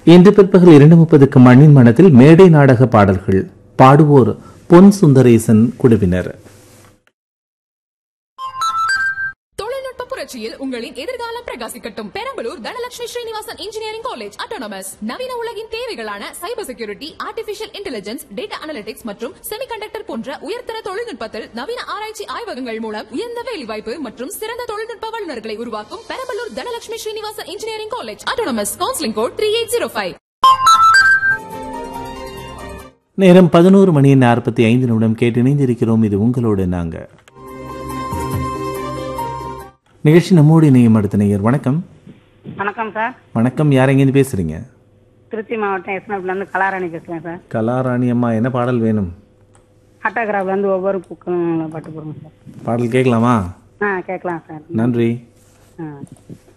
இன்று பிற்பகல் இரண்டு முப்பதுக்கு மண்ணின் மனத்தில் மேடை நாடக பாடல்கள் பாடுவோர் பொன் சுந்தரேசன் குழுவினர் தொழில்நுட்ப புரட்சியில் உங்களின் எதிர்காலம் பிரகாசிக்கட்டும் Perambalur Dhanalakshmi Srinivasan engineering college autonomous நவீன உலகின் தேவைகளான cyber security artificial intelligence data analytics மற்றும் செமிகண்டக்டர் போன்ற உயர்தர தொழில்நுட்பத்தில் நவீன ஆராய்ச்சி ஆய்வகங்கள் மூலம் உயர்ந்த வேலைவாய்ப்பு மற்றும் சிறந்த தொழில்நுட்ப வல்லுநர்களை உருவாக்கும் Perambalur Dhanalakshmi Srinivasan engineering college autonomous counselling code three eight zero five நேரம் பதினோரு மணி நாற்பத்தி ஐந்து நிமிடம் கேட்டு இணைந்திருக்கிறோம் இது உங்களோடு நாங்க நிகழ்ச்சி நம்மோடு இணையும் அடுத்த நேயர் வணக்கம் வணக்கம் சார் வணக்கம் யார் எங்கேருந்து பேசுறீங்க திருச்சி மாவட்டம் எஸ்னப்லேருந்து கலாராணி பேசுகிறேன் சார் கலாராணி அம்மா என்ன பாடல் வேணும் ஆட்டோகிராஃப்லேருந்து ஒவ்வொரு புக்கும் பாட்டு போடுங்க சார் பாடல் கேட்கலாமா ஆ கேட்கலாம் சார் நன்றி ஆ